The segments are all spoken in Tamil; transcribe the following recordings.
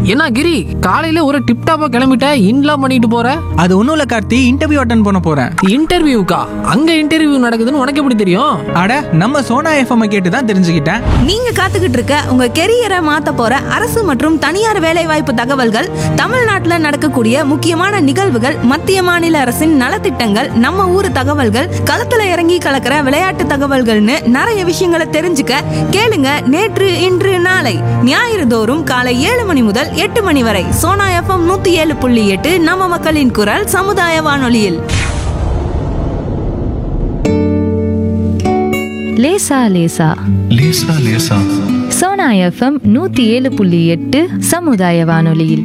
என்ன கிரி காலையில ஒரு டிப்டாப்பா கிளம்பிட்ட இன்லாம் பண்ணிட்டு போற அது ஒன்றும் இல்லை கார்த்தி இன்டர்வியூ அட்டன் பண்ண போகிறேன் இன்டர்வியூக்கா அங்க இன்டர்வியூ நடக்குதுன்னு உனக்கு எப்படி தெரியும் அட நம்ம சோனா எஃப்எம் கேட்டு தான் தெரிஞ்சுக்கிட்டேன் நீங்க காத்துக்கிட்டு இருக்க உங்க கெரியரை மாத்த போற அரசு மற்றும் தனியார் வேலைவாய்ப்பு தகவல்கள் தமிழ்நாட்டுல நடக்கக்கூடிய முக்கியமான நிகழ்வுகள் மத்திய மாநில அரசின் நலத்திட்டங்கள் நம்ம ஊர் தகவல்கள் களத்துல இறங்கி கலக்கிற விளையாட்டு தகவல்கள்னு நிறைய விஷயங்களை தெரிஞ்சுக்க கேளுங்க நேற்று இன்று நாளை ஞாயிறு தோறும் காலை ஏழு மணி முதல் எட்டு மணி வரை சோனா எஃப்எம் நூத்தி ஏழு புள்ளி எட்டு நம்ம மக்களின் குரல் சமுதாய வானொலியில் லேசா லேசா லேசா லேசா சோனா எஃப்எம் நூத்தி ஏழு புள்ளி எட்டு சமுதாய வானொலியில்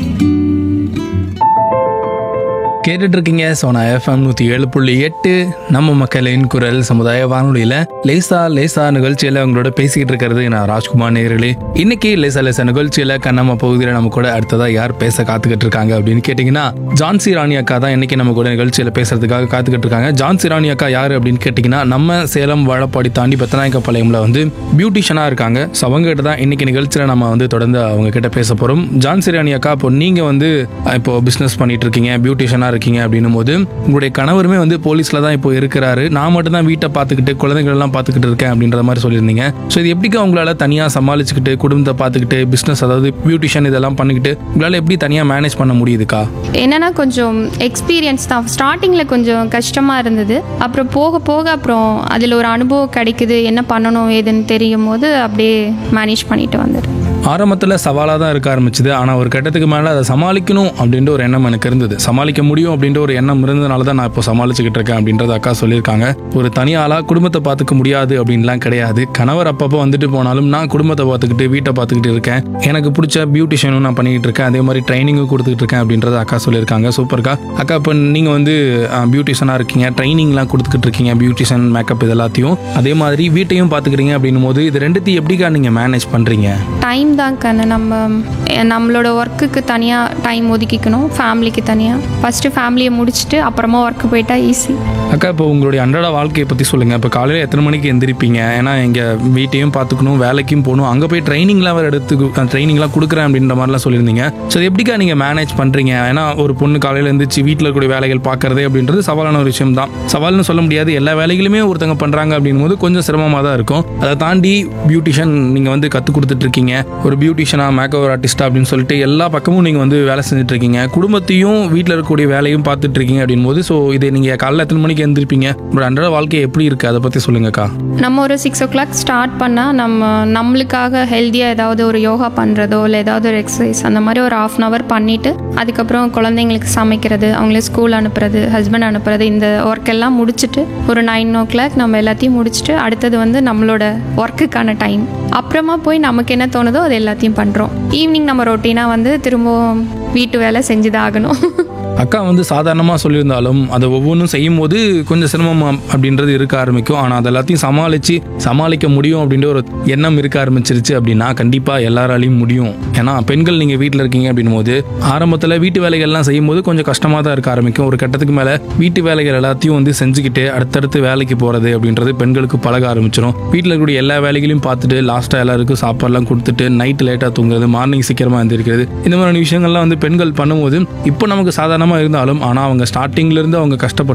கேட்டுட்டு இருக்கீங்க சோனா எஃப்எம் நூற்றி ஏழு புள்ளி எட்டு நம்ம மக்களின் குரல் சமுதாய வானொலியில் லேசா லேசா நிகழ்ச்சியில் உங்களோட பேசிக்கிட்டு இருக்கிறது நான் ராஜ்குமார் நேர்களே இன்னைக்கு லேசா லேசா நிகழ்ச்சியில் கண்ணம்மா பகுதியில் நம்ம கூட அடுத்ததா யார் பேச காத்துக்கிட்டு இருக்காங்க அப்படின்னு கேட்டிங்கன்னா ஜான்சி ராணி அக்கா தான் இன்னைக்கு நம்ம கூட நிகழ்ச்சியில் பேசுறதுக்காக காத்துக்கிட்டு இருக்காங்க ஜான்சி ராணி அக்கா யார் அப்படின்னு கேட்டிங்கன்னா நம்ம சேலம் வாழப்பாடி தாண்டி பெத்தநாயக்கப்பாளையம்ல வந்து பியூட்டிஷியனாக இருக்காங்க ஸோ அவங்க கிட்ட தான் இன்னைக்கு நிகழ்ச்சியில் நம்ம வந்து தொடர்ந்து அவங்க கிட்ட பேச போகிறோம் ஜான்சி ராணி அக்கா இப்போ நீங்கள் வந்து அஹ், இப்போ பிஸ்னஸ் பண்ணிட்டு இருக்கீங்க பியூட்டிஷியனாக இருக்கீங்க அப்படின்னும் போது உங்களுடைய கணவருமே வந்து போலீஸில் தான் இப்போ இருக்கிறாரு நான் மட்டும் தான் வீட்டை பார்த்துக்கிட்டு குழந்தைகள் எல்லாம் பார்த்துக்கிட்டு இருக்கேன் அப்படின்ற மாதிரி சொல்லியிருந்தீங்க ஸோ இது எப்படிக்கா உங்களால் தனியாக சமாளிச்சுக்கிட்டு குடும்பத்தை பார்த்துக்கிட்டு பிஸ்னஸ் அதாவது பியூட்டிஷியன் இதெல்லாம் பண்ணிக்கிட்டு உங்களால் எப்படி தனியாக மேனேஜ் பண்ண முடியுதுக்கா என்னன்னா கொஞ்சம் எக்ஸ்பீரியன்ஸ் தான் ஸ்டார்டிங்கில் கொஞ்சம் கஷ்டமாக இருந்தது அப்புறம் போக போக அப்புறம் அதில் ஒரு அனுபவம் கிடைக்குது என்ன பண்ணணும் ஏதுன்னு தெரியும் போது அப்படியே மேனேஜ் பண்ணிட்டு வந்துடுறேன் ஆரம்பத்தில் சவாலாக தான் இருக்க ஆரம்பிச்சுது ஆனால் ஒரு கட்டத்துக்கு மேலே அதை சமாளிக்கணும் அப்படின்ற ஒரு எண்ணம் எனக்கு இருந்தது சமாளிக்க முடியும் அப்படின்ற ஒரு எண்ணம் இருந்ததுனால தான் நான் இப்போ சமாளிச்சுக்கிட்டு இருக்கேன் அப்படின்றத அக்கா சொல்லியிருக்காங்க ஒரு தனியாளாக குடும்பத்தை பார்த்துக்க முடியாது அப்படின்லாம் கிடையாது கணவர் அப்பப்போ வந்துட்டு போனாலும் நான் குடும்பத்தை பார்த்துக்கிட்டு வீட்டை பார்த்துக்கிட்டு இருக்கேன் எனக்கு பிடிச்ச பியூட்டிஷியனும் நான் பண்ணிக்கிட்டு இருக்கேன் அதே மாதிரி ட்ரைனிங்கும் கொடுத்துக்கிட்டு இருக்கேன் அப்படின்றத அக்கா சொல்லியிருக்காங்க சூப்பர்க்கா அக்கா இப்போ நீங்கள் வந்து பியூட்டிஷியனாக இருக்கீங்க ட்ரைனிங்லாம் கொடுத்துக்கிட்டு இருக்கீங்க பியூட்டிஷியன் மேக்கப் இது எல்லாத்தையும் அதே மாதிரி வீட்டையும் பார்த்துக்கிறீங்க அப்படின்னும் போது இது ரெண்டுத்தையும் எப்படிக்கா நீங்கள் மேனேஜ் பண்ணுறீங்க டைம் தான் கண்ணு நம்ம அஹ், நம்மளோட ஒர்க்குக்கு தனியாக டைம் ஒதுக்கிக்கணும் ஃபேமிலிக்கு தனியாக ஃபஸ்ட்டு ஃபேமிலியை முடிச்சுட்டு அப்புறமா ஒர்க்கு போயிட்டா ஈஸி அக்கா இப்போ உங்களுடைய அன்றாட வாழ்க்கையை பற்றி சொல்லுங்கள் இப்போ காலையில் எத்தனை மணிக்கு எந்திரிப்பீங்க ஏன்னா இங்கே வீட்டையும் பார்த்துக்கணும் வேலைக்கும் போகணும் அங்கே போய் ட்ரைனிங்லாம் வேறு எடுத்து ட்ரைனிங்லாம் கொடுக்குறேன் அப்படின்ற மாதிரிலாம் சொல்லியிருந்தீங்க ஸோ இது எப்படிக்கா நீங்கள் மேனேஜ் பண்ணுறீங்க ஏன்னா ஒரு பொண்ணு காலையில் எழுந்திரிச்சு வீட்டில் இருக்கக்கூடிய வேலைகள் பார்க்குறதே அப்படின்றது சவாலான ஒரு விஷயம் தான் சவால்னு சொல்ல முடியாது எல்லா வேலைகளுமே ஒருத்தங்க பண்ணுறாங்க அப்படின்னும் போது கொஞ்சம் சிரமமாக தான் இருக்கும் அதை தாண்டி பியூட்டிஷியன் நீங்கள் வந்து கற்றுக் கொடுத்துட்டு இருக்கீங்க ஒரு பியூட்டிஷியனா மேக்கப் ஆர்டிஸ்டா அப்படின்னு சொல்லிட்டு எல்லா பக்கமும் நீங்கள் வந்து வேலை செஞ்சுட்டு இருக்கீங்க குடும்பத்தையும் வீட்டில் இருக்கக்கூடிய வேலையும் பார்த்துட்டு இருக்கீங்க அப்படின் போது ஸோ இதை நீங்கள் காலைல எத்தனை மணிக்கு எந்திரிப்பீங்க உங்களோட அன்றாட வாழ்க்கை எப்படி இருக்குது அதை பற்றி சொல்லுங்கக்கா நம்ம ஒரு சிக்ஸ் ஓ கிளாக் ஸ்டார்ட் பண்ணால் நம்ம நம்மளுக்காக ஹெல்த்தியாக ஏதாவது ஒரு யோகா பண்ணுறதோ இல்லை ஏதாவது ஒரு எக்ஸசைஸ் அந்த மாதிரி ஒரு ஆஃப் அன் ஹவர் பண்ணிவிட்டு அதுக்கப்புறம் குழந்தைங்களுக்கு சமைக்கிறது அவங்கள ஸ்கூல் அனுப்புறது ஹஸ்பண்ட் அனுப்புறது இந்த ஒர்க் எல்லாம் முடிச்சுட்டு ஒரு நைன் ஓ கிளாக் நம்ம எல்லாத்தையும் முடிச்சுட்டு அடுத்தது வந்து நம்மளோட ஒர்க்குக்கான டைம் அப்புறமா போய் நமக்கு என்ன தோணுதோ அது எல்லாத்தையும் பண்ணுறோம் ஈவினிங் நம்ம ரொட்டீனாக வந்து திரும்பவும் வீட்டு வேலை செஞ்சுதான் ஆகணும் அக்கா வந்து சாதாரணமாக சொல்லியிருந்தாலும் அதை ஒவ்வொன்றும் செய்யும் போது கொஞ்சம் சிரமம் அப்படின்றது இருக்க ஆரம்பிக்கும் ஆனால் அது எல்லாத்தையும் சமாளித்து சமாளிக்க முடியும் அப்படின்ற ஒரு எண்ணம் இருக்க ஆரம்பிச்சிருச்சு அப்படின்னா கண்டிப்பாக எல்லாராலையும் முடியும் ஏன்னா பெண்கள் நீங்கள் வீட்டில் இருக்கீங்க அப்படின்னும் போது ஆரம்பத்தில் வீட்டு வேலைகள்லாம் செய்யும் போது கொஞ்சம் கஷ்டமாக தான் இருக்க ஆரம்பிக்கும் ஒரு கட்டத்துக்கு மேலே வீட்டு வேலைகள் எல்லாத்தையும் வந்து செஞ்சுக்கிட்டு அடுத்தடுத்து வேலைக்கு போகிறது அப்படின்றது பெண்களுக்கு பழக ஆரம்பிச்சிடும் வீட்டில் இருக்கக்கூடிய எல்லா வேலைகளையும் பார்த்துட்டு லாஸ்ட்டாக எல்லாருக்கும் சாப்பாடுலாம் கொடுத்துட்டு நைட்டு லேட்டாக தூங்குறது மார்னிங் சீக்கிரமாக எழுந்திருக்கிறது இந்த மாதிரியான விஷயங்கள்லாம் வந்து பெண்கள் பண்ணும்போது இப்போ நமக்கு சாதாரணமாக இருந்தாலும் ஆனால் அவங்க ஸ்டார்டிங்லேருந்து அவங்க கஷ்டப்பட்டு